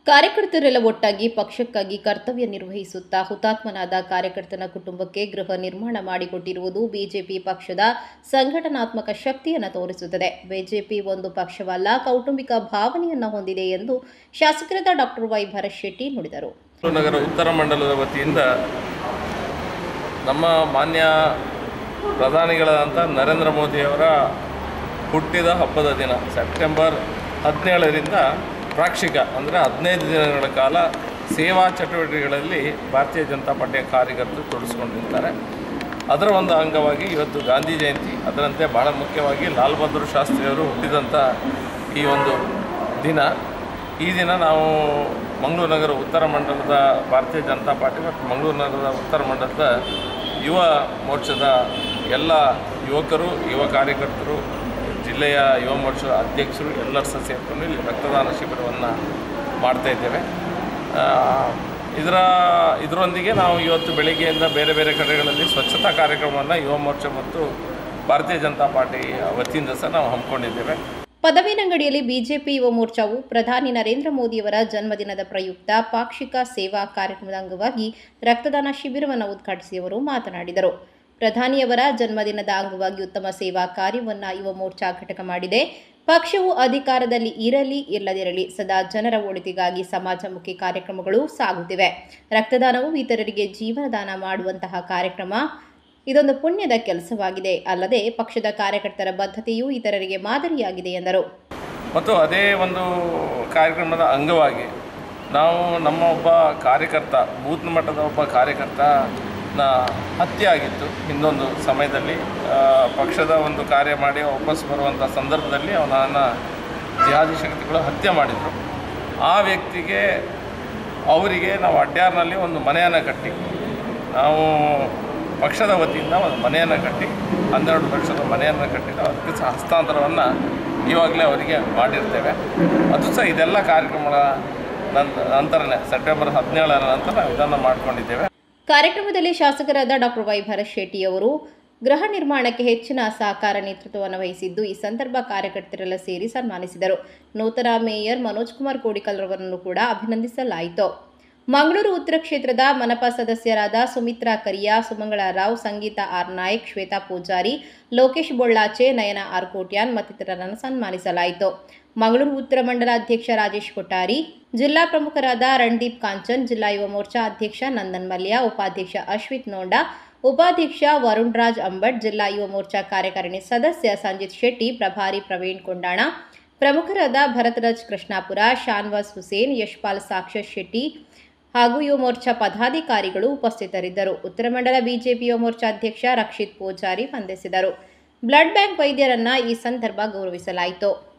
ಕಾರ್ಯಕರ್ತರೆಲ್ಲ ಒಟ್ಟಾಗಿ ಪಕ್ಷಕ್ಕಾಗಿ ಕರ್ತವ್ಯ ನಿರ್ವಹಿಸುತ್ತಾ ಹುತಾತ್ಮನಾದ ಕಾರ್ಯಕರ್ತನ ಕುಟುಂಬಕ್ಕೆ ಗೃಹ ನಿರ್ಮಾಣ ಮಾಡಿಕೊಟ್ಟಿರುವುದು ಬಿಜೆಪಿ ಪಕ್ಷದ ಸಂಘಟನಾತ್ಮಕ ಶಕ್ತಿಯನ್ನು ತೋರಿಸುತ್ತದೆ ಬಿಜೆಪಿ ಒಂದು ಪಕ್ಷವಲ್ಲ ಕೌಟುಂಬಿಕ ಭಾವನೆಯನ್ನು ಹೊಂದಿದೆ ಎಂದು ಶಾಸಕರಾದ ಡಾಕ್ಟರ್ ವೈ ಭರತ್ ಶೆಟ್ಟಿ ನುಡಿದರು ನಗರ ಉತ್ತರ ಮಂಡಲದ ವತಿಯಿಂದ ನಮ್ಮ ಮಾನ್ಯ ಪ್ರಧಾನಿಗಳಾದಂಥ ನರೇಂದ್ರ ಮೋದಿಯವರ ಹುಟ್ಟಿದ ಹಬ್ಬದ ದಿನ ಸೆಪ್ಟೆಂಬರ್ ಹದಿನೇಳರಿಂದ ಪಾಕ್ಷಿಕ ಅಂದರೆ ಹದಿನೈದು ದಿನಗಳ ಕಾಲ ಸೇವಾ ಚಟುವಟಿಕೆಗಳಲ್ಲಿ ಭಾರತೀಯ ಜನತಾ ಪಾರ್ಟಿಯ ಕಾರ್ಯಕರ್ತರು ತೊಡಗಿಸ್ಕೊಂಡಿರ್ತಾರೆ ಅದರ ಒಂದು ಅಂಗವಾಗಿ ಇವತ್ತು ಗಾಂಧಿ ಜಯಂತಿ ಅದರಂತೆ ಬಹಳ ಮುಖ್ಯವಾಗಿ ಲಾಲ್ ಬಹದ್ದೂರ್ ಶಾಸ್ತ್ರಿಯವರು ಹುಟ್ಟಿದಂಥ ಈ ಒಂದು ದಿನ ಈ ದಿನ ನಾವು ಮಂಗಳೂರು ನಗರ ಉತ್ತರ ಮಂಡಲದ ಭಾರತೀಯ ಜನತಾ ಪಾರ್ಟಿ ಮತ್ತು ಮಂಗಳೂರು ನಗರದ ಉತ್ತರ ಮಂಡಲದ ಯುವ ಮೋರ್ಚಾದ ಎಲ್ಲ ಯುವಕರು ಯುವ ಕಾರ್ಯಕರ್ತರು ಜಿಲ್ಲೆಯ ಯುವ ಮೋರ್ಚಾ ಅಧ್ಯಕ್ಷರು ಎಲ್ಲರ ಸಹ ಸೇರಿಕೊಂಡು ಇಲ್ಲಿ ರಕ್ತದಾನ ಶಿಬಿರವನ್ನು ಮಾಡ್ತಾ ಇದ್ದೇವೆ ಆ, ಇದರ ಇದರೊಂದಿಗೆ ನಾವು ಇವತ್ತು ಬೆಳಗ್ಗೆಯಿಂದ ಬೇರೆ ಬೇರೆ ಕಡೆಗಳಲ್ಲಿ ಸ್ವಚ್ಛತಾ ಕಾರ್ಯಕ್ರಮವನ್ನು ಯುವ ಮೋರ್ಚಾ ಮತ್ತು ಭಾರತೀಯ ಜನತಾ ಪಾರ್ಟಿಯ ವತಿಯಿಂದ ಸಹ ನಾವು ಹಮ್ಮಿಕೊಂಡಿದ್ದೇವೆ ಪದವಿನಂಗಡಿಯಲ್ಲಿ ಬಿಜೆಪಿ ಯುವ ಮೋರ್ಚಾವು ಪ್ರಧಾನಿ ನರೇಂದ್ರ ಮೋದಿಯವರ ಜನ್ಮದಿನದ ಪ್ರಯುಕ್ತ ಪಾಕ್ಷಿಕ ಸೇವಾ ಕಾರ್ಯಕ್ರಮದ ಅಂಗವಾಗಿ ರಕ್ತದಾನ ಶಿಬಿರವನ್ನು ಉದ್ಘಾಟಿಸಿ ಅವರು ಮಾತನಾಡಿದರು ಪ್ರಧಾನಿಯವರ ಜನ್ಮದಿನದ ಅಂಗವಾಗಿ ಉತ್ತಮ ಸೇವಾ ಕಾರ್ಯವನ್ನು ಯುವ ಮೋರ್ಚಾ ಘಟಕ ಮಾಡಿದೆ ಪಕ್ಷವು ಅಧಿಕಾರದಲ್ಲಿ ಇರಲಿ ಇಲ್ಲದಿರಲಿ ಸದಾ ಜನರ ಒಳಿತಿಗಾಗಿ ಸಮಾಜಮುಖಿ ಕಾರ್ಯಕ್ರಮಗಳು ಸಾಗುತ್ತಿವೆ ರಕ್ತದಾನವು ಇತರರಿಗೆ ಜೀವನದಾನ ಮಾಡುವಂತಹ ಕಾರ್ಯಕ್ರಮ ಇದೊಂದು ಪುಣ್ಯದ ಕೆಲಸವಾಗಿದೆ ಅಲ್ಲದೆ ಪಕ್ಷದ ಕಾರ್ಯಕರ್ತರ ಬದ್ಧತೆಯೂ ಇತರರಿಗೆ ಮಾದರಿಯಾಗಿದೆ ಎಂದರು ಮತ್ತು ಅದೇ ಒಂದು ಕಾರ್ಯಕ್ರಮದ ಅಂಗವಾಗಿ ನಾವು ನಮ್ಮ ಒಬ್ಬ ಕಾರ್ಯಕರ್ತ ಬೂತ್ ಮಟ್ಟದ ಒಬ್ಬ ಕಾರ್ಯಕರ್ತನ ಹತ್ಯೆ ಆಗಿತ್ತು ಇನ್ನೊಂದು ಸಮಯದಲ್ಲಿ ಆ, ಪಕ್ಷದ ಒಂದು ಕಾರ್ಯ ಮಾಡಿ ವಾಪಸ್ ಬರುವಂಥ ಸಂದರ್ಭದಲ್ಲಿ ಅವನನ್ನು ಜಿಹಾದಿ ಶಕ್ತಿಗಳು ಹತ್ಯೆ ಮಾಡಿದರು ಆ ವ್ಯಕ್ತಿಗೆ ಅವರಿಗೆ ನಾವು ಅಡ್ಯಾರ್ನಲ್ಲಿ ಒಂದು ಮನೆಯನ್ನು ಕಟ್ಟಿ ನಾವು ಪಕ್ಷದ ವತಿಯಿಂದ ಒಂದು ಮನೆಯನ್ನು ಕಟ್ಟಿ ಹನ್ನೆರಡು ಲಕ್ಷದ ಮನೆಯನ್ನು ಕಟ್ಟಿದ್ದು ಅದಕ್ಕೆ ಸಹ ಹಸ್ತಾಂತರವನ್ನು ಇವಾಗಲೇ ಅವರಿಗೆ ಮಾಡಿರ್ತೇವೆ ಅದು ಸಹ ಇದೆಲ್ಲ ಕಾರ್ಯಕ್ರಮಗಳ ನಂತರ ನಂತರನೇ ಸೆಪ್ಟೆಂಬರ್ ಹದಿನೇಳರ ನಂತರ ನಾವು ಇದನ್ನು ಮಾಡ್ಕೊಂಡಿದ್ದೇವೆ ಕಾರ್ಯಕ್ರಮದಲ್ಲಿ ಶಾಸಕರಾದ ಡಾಕ್ಟರ್ ವೈ ಭರತ್ ಶೆಟ್ಟಿ ಅವರು ಗೃಹ ನಿರ್ಮಾಣಕ್ಕೆ ಹೆಚ್ಚಿನ ಸಹಕಾರ ನೇತೃತ್ವವನ್ನು ವಹಿಸಿದ್ದು ಈ ಸಂದರ್ಭ ಕಾರ್ಯಕರ್ತರೆಲ್ಲ ಸೇರಿ ಸನ್ಮಾನಿಸಿದರು ನೂತನ ಮೇಯರ್ ಮನೋಜ್ ಕುಮಾರ್ ಕೋಡಿಕಲ್ ರವರನ್ನು ಕೂಡ ಅಭಿನಂದಿಸಲಾಯಿತು ಮಂಗಳೂರು ಉತ್ತರ ಕ್ಷೇತ್ರದ ಮನಪಾ ಸದಸ್ಯರಾದ ಸುಮಿತ್ರಾ ಕರಿಯಾ ಸುಮಂಗಳ ರಾವ್ ಸಂಗೀತಾ ಆರ್ ನಾಯಕ್ ಶ್ವೇತಾ ಪೂಜಾರಿ ಲೋಕೇಶ್ ಬೊಳ್ಳಾಚೆ ನಯನ ಆರ್ ಕೋಟ್ಯಾನ್ ಮತ್ತಿತರರನ್ನು ಸನ್ಮಾನಿಸಲಾಯಿತು ಮಂಗಳೂರು ಉತ್ತರ ಮಂಡಲ ಅಧ್ಯಕ್ಷ ರಾಜೇಶ್ ಕೊಟ್ಟಾರಿ ಜಿಲ್ಲಾ ಪ್ರಮುಖರಾದ ರಣದೀಪ್ ಕಾಂಚನ್ ಜಿಲ್ಲಾ ಯುವ ಮೋರ್ಚಾ ಅಧ್ಯಕ್ಷ ನಂದನ್ ಮಲ್ಯ ಉಪಾಧ್ಯಕ್ಷ ಅಶ್ವಿತ್ ನೋಂಡಾ ಉಪಾಧ್ಯಕ್ಷ ವರುಣ್ ರಾಜ್ ಅಂಬಟ್ ಜಿಲ್ಲಾ ಯುವ ಮೋರ್ಚಾ ಕಾರ್ಯಕಾರಿಣಿ ಸದಸ್ಯ ಸಂಜಿತ್ ಶೆಟ್ಟಿ ಪ್ರಭಾರಿ ಪ್ರವೀಣ್ ಕೊಂಡಾಣ ಪ್ರಮುಖರಾದ ಭರತರಾಜ್ ಕೃಷ್ಣಾಪುರ ಶಾನ್ವಾಸ್ ಹುಸೇನ್ ಯಶ್ಪಾಲ್ ಸಾಕ್ಷರ್ ಶೆಟ್ಟಿ ಹಾಗೂ ಯುವ ಮೋರ್ಚಾ ಪದಾಧಿಕಾರಿಗಳು ಉಪಸ್ಥಿತರಿದ್ದರು ಉತ್ತರ ಮಂಡಲ ಬಿಜೆಪಿ ಯುವ ಮೋರ್ಚಾ ಅಧ್ಯಕ್ಷ ರಕ್ಷಿತ್ ಪೂಜಾರಿ ವಂದಿಸಿದರು ಬ್ಲಡ್ ಬ್ಯಾಂಕ್ ವೈದ್ಯರನ್ನ ಈ ಸಂದರ್ಭ ಗೌರವಿಸಲಾಯಿತು